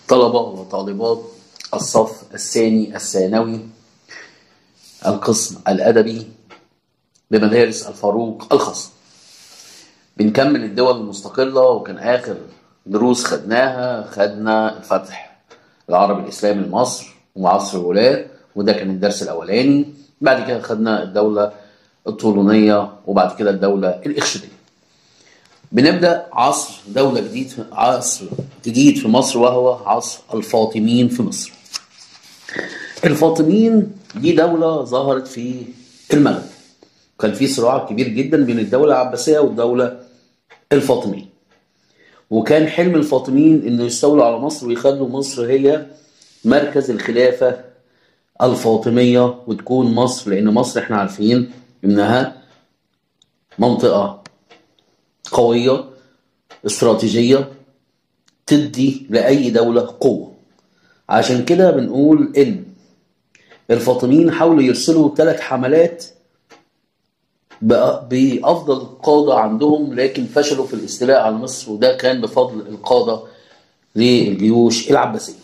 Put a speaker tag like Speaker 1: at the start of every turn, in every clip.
Speaker 1: طلبة وطالبات الصف الثاني الثانوي القسم الأدبي بمدارس الفاروق الخاصة بنكمل الدول المستقلة وكان آخر دروس خدناها خدنا الفتح العربي الإسلامي لمصر وعصر الولاة وده كان الدرس الأولاني بعد كده خدنا الدولة الطولونية وبعد كده الدولة الإخشيدية بنبدأ عصر دولة جديد عصر جديد في مصر وهو عصر الفاطميين في مصر الفاطميين دي دولة ظهرت في المغرب كان في صراع كبير جدا بين الدولة العباسية والدولة الفاطمية وكان حلم الفاطميين انه يستولوا على مصر ويخلوا مصر هي مركز الخلافة الفاطمية وتكون مصر لان مصر احنا عارفين انها منطقة قوية استراتيجية تدي لأي دولة قوة عشان كده بنقول إن الفاطميين حاولوا يرسلوا ثلاث حملات بأفضل قادة عندهم لكن فشلوا في الاستيلاء على مصر وده كان بفضل القادة للجيوش العباسية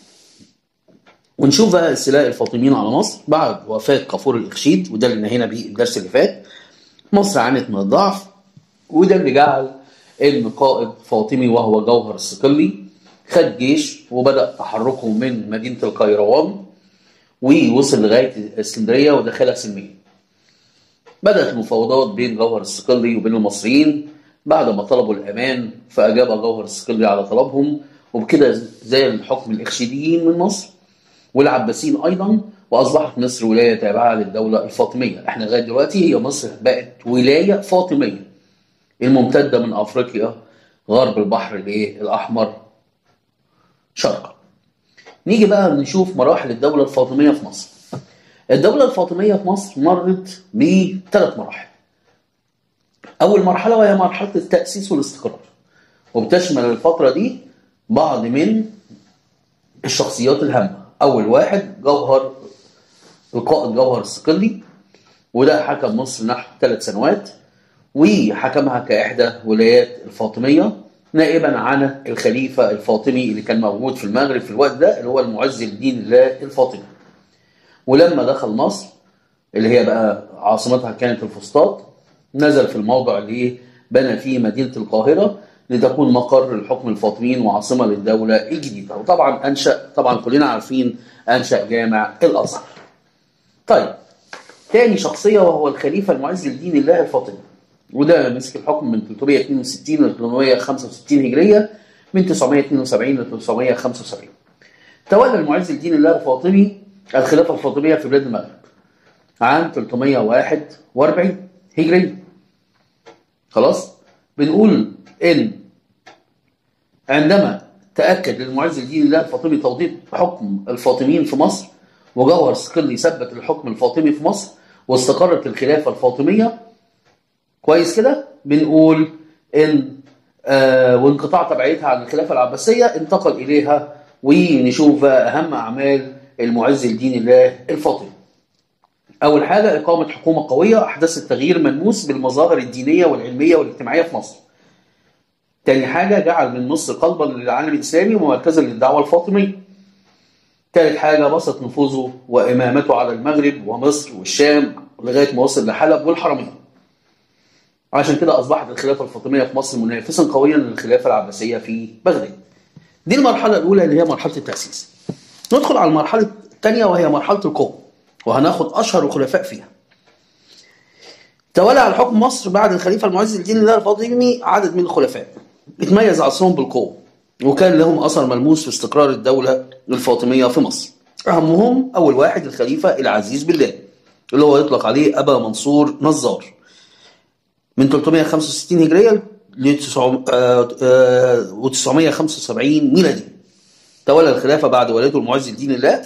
Speaker 1: ونشوف بقى استيلاء الفاطميين على مصر بعد وفاة كافور الإخشيد وده اللي نهينا بيه الدرس اللي فات مصر عانت من الضعف وده اللي جعل ان قائد فاطمي وهو جوهر الصقلي خد جيش وبدا تحركه من مدينه القيروان ووصل لغايه اسكندريه ودخلها سلميا. بدات المفاوضات بين جوهر الصقلي وبين المصريين بعد ما طلبوا الامان فاجاب جوهر الصقلي على طلبهم وبكده زال الحكم الاخشيديين من مصر والعباسيين ايضا واصبحت مصر ولايه تابعه للدوله الفاطميه، احنا لغايه دلوقتي هي مصر بقت ولايه فاطميه. الممتدة من أفريقيا غرب البحر الأحمر شرقا نيجي بقى نشوف مراحل الدولة الفاطمية في مصر الدولة الفاطمية في مصر مرت بثلاث مراحل أول مرحلة وهي مرحلة التأسيس والاستقرار وبتشمل الفترة دي بعض من الشخصيات الهامة أول واحد جوهر القائد جوهر الصقلي وده حكم مصر نحو ثلاث سنوات وحكمها كإحدى ولايات الفاطمية نائبا عن الخليفة الفاطمي اللي كان موجود في المغرب في الوقت ده اللي هو المعز الدين الله الفاطمي ولما دخل مصر اللي هي بقى عاصمتها كانت الفسطاط نزل في الموضع اللي بنى فيه مدينة القاهرة لتكون مقر الحكم الفاطميين وعاصمة للدولة الجديدة وطبعا أنشأ طبعا كلنا عارفين أنشأ جامع الأزهر طيب تاني شخصية وهو الخليفة المعز الدين الله الفاطمي وده مسك الحكم من 362 ل 365 هجريه من 972 ل 975 تولى المعز الدين الله الفاطمي الخلافه الفاطميه في بلاد المغرب عام 341 هجريه خلاص بنقول ان عندما تاكد للمعز الدين الله الفاطمي توضيح حكم الفاطميين في مصر وجوهر صقلي ثبت الحكم الفاطمي في مصر واستقرت الخلافه الفاطميه كويس كده بنقول ان آه وانقطاع تبعيتها عن الخلافه العباسيه انتقل اليها ونشوف اهم اعمال المعز الدين الله الفاطمي. اول حاجه اقامه حكومه قويه احدثت تغيير ملموس بالمظاهر الدينيه والعلميه والاجتماعيه في مصر. تاني حاجه جعل من مصر قلبا للعالم الاسلامي ومركزا للدعوه الفاطميه. ثالث حاجه بسط نفوذه وامامته على المغرب ومصر والشام لغايه ما وصل لحلب والحرمين. عشان كده اصبحت الخلافه الفاطميه في مصر منافسا قويا للخلافه العباسيه في بغداد. دي المرحله الاولى اللي هي مرحله التاسيس. ندخل على المرحله الثانيه وهي مرحله القوه وهناخد اشهر الخلفاء فيها. تولى على حكم مصر بعد الخليفه المعز الدين الله الفاطمي عدد من الخلفاء. اتميز عصرهم بالقوه وكان لهم اثر ملموس في استقرار الدوله الفاطميه في مصر. اهمهم اول واحد الخليفه العزيز بالله اللي هو يطلق عليه ابا منصور نزار. من 365 هجرية ل 975 ميلادي تولى الخلافة بعد ولادته المعز الدين الله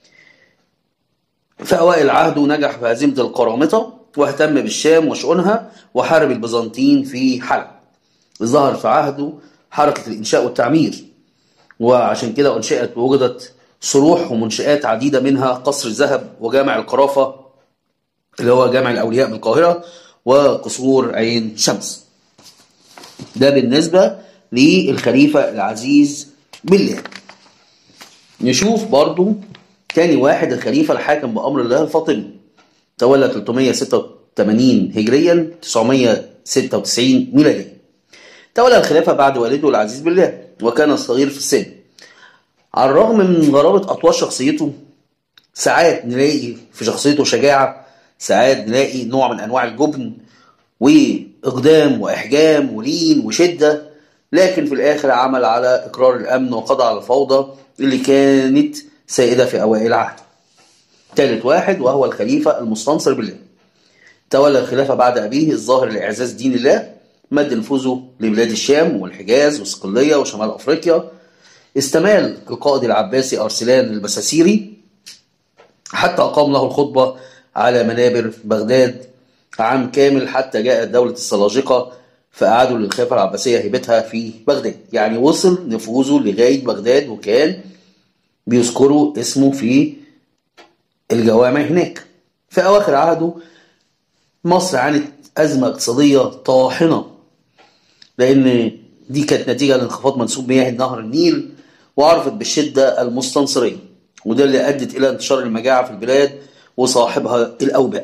Speaker 1: في أوائل عهده نجح في هزيمة القرامطة واهتم بالشام وشؤونها وحارب البيزنطيين في حلب ظهر في عهده حركة الإنشاء والتعمير وعشان كده أنشئت ووجدت صروح ومنشآت عديدة منها قصر الذهب وجامع القرافة اللي هو جامع الأولياء بالقاهرة وقصور عين شمس ده بالنسبة للخليفة العزيز بالله نشوف برضو تاني واحد الخليفة الحاكم بأمر الله الفاطمي تولى 386 هجريا 996 ميلاديا تولى الخلافة بعد والده العزيز بالله وكان صغير في السن على الرغم من غرابة أطوار شخصيته ساعات نلاقي في شخصيته شجاعة ساعات نلاقي نوع من أنواع الجبن وإقدام وإحجام ولين وشدة لكن في الآخر عمل على إقرار الأمن وقضى على الفوضى اللي كانت سائدة في أوائل العهد ثالث واحد وهو الخليفة المستنصر بالله تولى الخلافة بعد أبيه الظاهر لإعزاز دين الله مد نفوذه لبلاد الشام والحجاز والصقلية وشمال أفريقيا استمال القائد العباسي أرسلان البساسيري حتى أقام له الخطبة على منابر بغداد عام كامل حتى جاءت دولة السلاجقة فأعادوا للخلافة العباسية هيبتها في بغداد يعني وصل نفوذه لغاية بغداد وكان بيذكروا اسمه في الجوامع هناك في أواخر عهده مصر عانت أزمة اقتصادية طاحنة لأن دي كانت نتيجة لانخفاض منسوب مياه نهر النيل وعرفت بالشدة المستنصرية وده اللي أدت إلى انتشار المجاعة في البلاد وصاحبها الأوبئة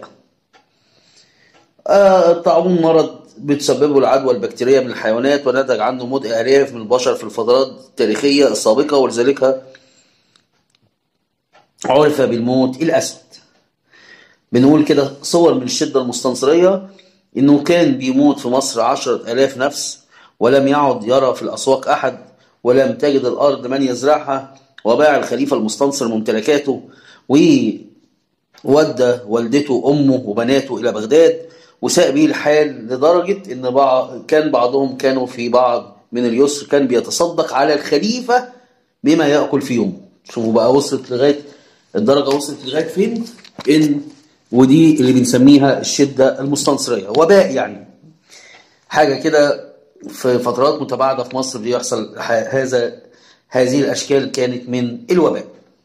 Speaker 1: آه، الطاعون مرض بتسببه العدوى البكتيرية من الحيوانات ونتج عنه موت آلاف من البشر في الفترات التاريخية السابقة ولذلك عرف بالموت الأسود بنقول كده صور من الشدة المستنصرية إنه كان بيموت في مصر عشرة آلاف نفس ولم يعد يرى في الأسواق أحد ولم تجد الأرض من يزرعها وباع الخليفة المستنصر ممتلكاته وودى والدته أمه وبناته إلى بغداد وساء به الحال لدرجة إن بعض كان بعضهم كانوا في بعض من اليسر كان بيتصدق على الخليفة بما يأكل في يومه شوفوا بقى وصلت لغاية الدرجة وصلت لغاية فين إن ودي اللي بنسميها الشدة المستنصرية وباء يعني حاجة كده في فترات متباعدة في مصر بيحصل هذا هذه الأشكال كانت من الوباء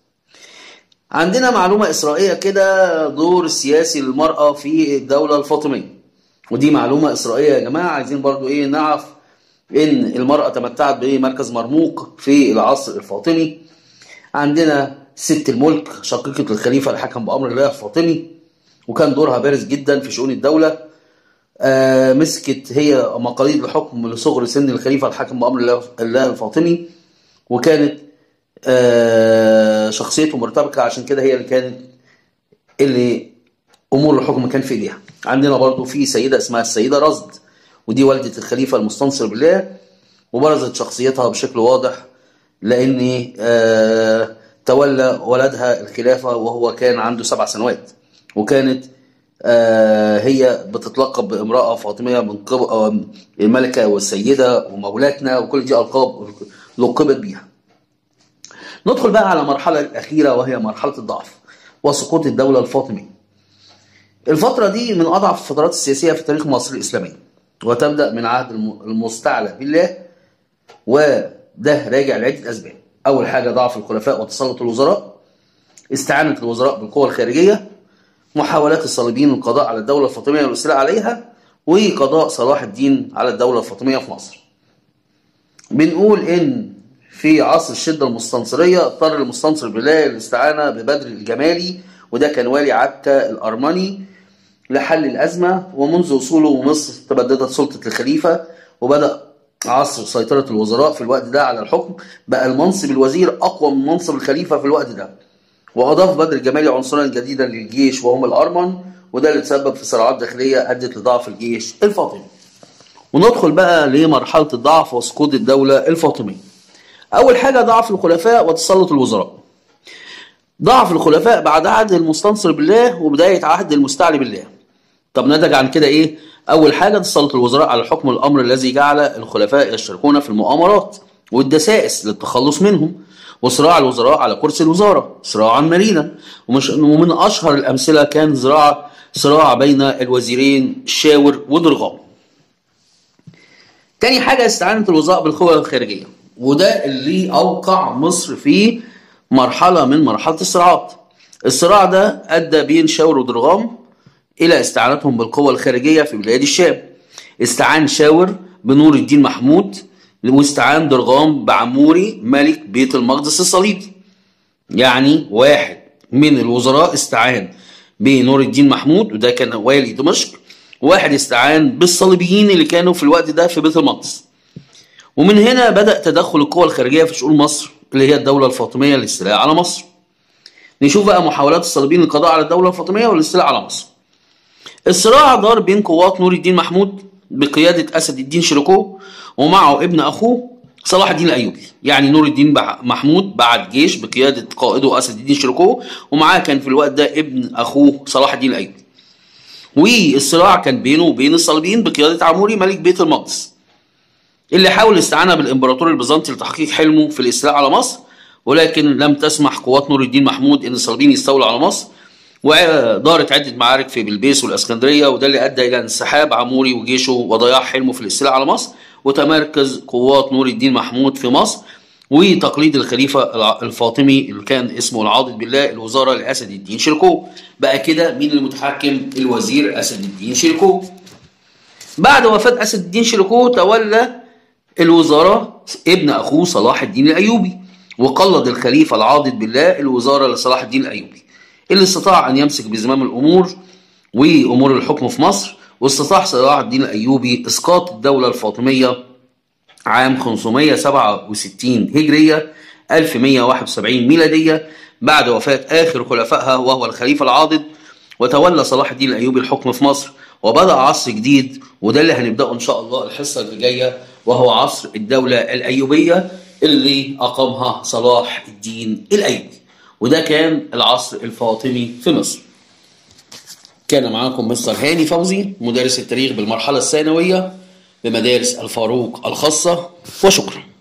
Speaker 1: عندنا معلومة إسرائيلية كده دور السياسي للمرأة في الدولة الفاطمية ودي معلومة إسرائيلية يا جماعة عايزين برضو إيه نعرف إن المرأة تمتعت بمركز مرموق في العصر الفاطمي عندنا ست الملك شقيقة الخليفة الحكم بأمر الله الفاطمي وكان دورها بارز جدا في شؤون الدولة آه مسكت هي مقاليد الحكم لصغر سن الخليفة الحاكم بأمر الله الله الفاطمي وكانت آه شخصيته مرتبكة عشان كده هي اللي كانت اللي أمور الحكم كان في إيديها عندنا برضو في سيدة اسمها السيدة رصد ودي والدة الخليفة المستنصر بالله وبرزت شخصيتها بشكل واضح لأن آه تولى ولدها الخلافة وهو كان عنده سبع سنوات وكانت آه هي بتتلقب بامرأة فاطمية من قبل الملكة والسيدة ومولاتنا وكل دي ألقاب لقبت بيها ندخل بقى على المرحلة الأخيرة وهي مرحلة الضعف وسقوط الدولة الفاطمية الفترة دي من أضعف الفترات السياسية في تاريخ مصر الإسلامية وتبدأ من عهد المستعلى بالله وده راجع لعدة أسباب أول حاجة ضعف الخلفاء وتسلط الوزراء استعانة الوزراء بالقوى الخارجية محاولات الصليبيين القضاء على الدولة الفاطمية والاستيلاء عليها وقضاء صلاح الدين على الدولة الفاطمية في مصر بنقول إن في عصر الشدة المستنصرية اضطر المستنصر بالله الاستعانة ببدر الجمالي وده كان والي عكا الأرمني لحل الأزمة ومنذ وصوله مصر تبددت سلطة الخليفة وبدأ عصر سيطرة الوزراء في الوقت ده على الحكم بقى المنصب الوزير أقوى من منصب الخليفة في الوقت ده وأضاف بدر الجمالي عنصرا جديدا للجيش وهم الأرمن وده اللي تسبب في صراعات داخلية أدت لضعف الجيش الفاطمي وندخل بقى لمرحلة الضعف وسقوط الدولة الفاطمية أول حاجة ضعف الخلفاء وتسلط الوزراء ضعف الخلفاء بعد عهد المستنصر بالله وبداية عهد المستعلي بالله طب نتج عن كده إيه؟ أول حاجة تسلط الوزراء على الحكم الأمر الذي جعل الخلفاء يشتركون في المؤامرات والدسائس للتخلص منهم وصراع الوزراء على كرسي الوزارة صراعا مرينا ومش ومن أشهر الأمثلة كان صراع صراع بين الوزيرين شاور ودرغام تاني حاجة استعانة الوزراء بالقوى الخارجية وده اللي أوقع مصر في مرحلة من مرحلة الصراعات الصراع ده أدى بين شاور ودرغام إلى استعانتهم بالقوى الخارجية في بلاد الشام استعان شاور بنور الدين محمود واستعان درغام بعموري ملك بيت المقدس الصليبي يعني واحد من الوزراء استعان بنور الدين محمود وده كان والي دمشق واحد استعان بالصليبيين اللي كانوا في الوقت ده في بيت المقدس ومن هنا بدأ تدخل القوى الخارجية في شؤون مصر اللي هي الدولة الفاطمية للاستيلاء على مصر نشوف بقى محاولات الصليبيين للقضاء على الدولة الفاطمية والاستيلاء على مصر الصراع دار بين قوات نور الدين محمود بقيادة أسد الدين شيركو ومعه ابن أخوه صلاح الدين الأيوبي يعني نور الدين محمود بعت جيش بقيادة قائده أسد الدين شيركو ومعاه كان في الوقت ده ابن أخوه صلاح الدين الأيوبي والصراع كان بينه وبين الصليبيين بقيادة عموري ملك بيت المقدس اللي حاول الاستعانة بالإمبراطور البيزنطي لتحقيق حلمه في الاستيلاء على مصر ولكن لم تسمح قوات نور الدين محمود ان الصليبيين يستولوا على مصر ودارت عده معارك في بلبيس والاسكندريه وده اللي ادى الى انسحاب عموري وجيشه وضياع حلمه في الاستيلاء على مصر وتمركز قوات نور الدين محمود في مصر وتقليد الخليفه الفاطمي اللي كان اسمه العاضد بالله الوزاره لاسد الدين شيركو بقى كده مين المتحكم الوزير اسد الدين شيركو بعد وفاه اسد الدين شيركو تولى الوزاره ابن اخوه صلاح الدين الايوبي وقلد الخليفة العاضد بالله الوزارة لصلاح الدين الأيوبي اللي استطاع أن يمسك بزمام الأمور وأمور الحكم في مصر واستطاع صلاح الدين الأيوبي إسقاط الدولة الفاطمية عام 567 هجرية 1171 ميلادية بعد وفاة آخر خلفائها وهو الخليفة العاضد وتولى صلاح الدين الأيوبي الحكم في مصر وبدأ عصر جديد وده اللي هنبدأه إن شاء الله الحصة اللي جاية وهو عصر الدولة الأيوبية اللي أقامها صلاح الدين الأيوبي وده كان العصر الفاطمي في مصر كان معاكم مستر هاني فوزي مدرس التاريخ بالمرحلة الثانوية بمدارس الفاروق الخاصة وشكرا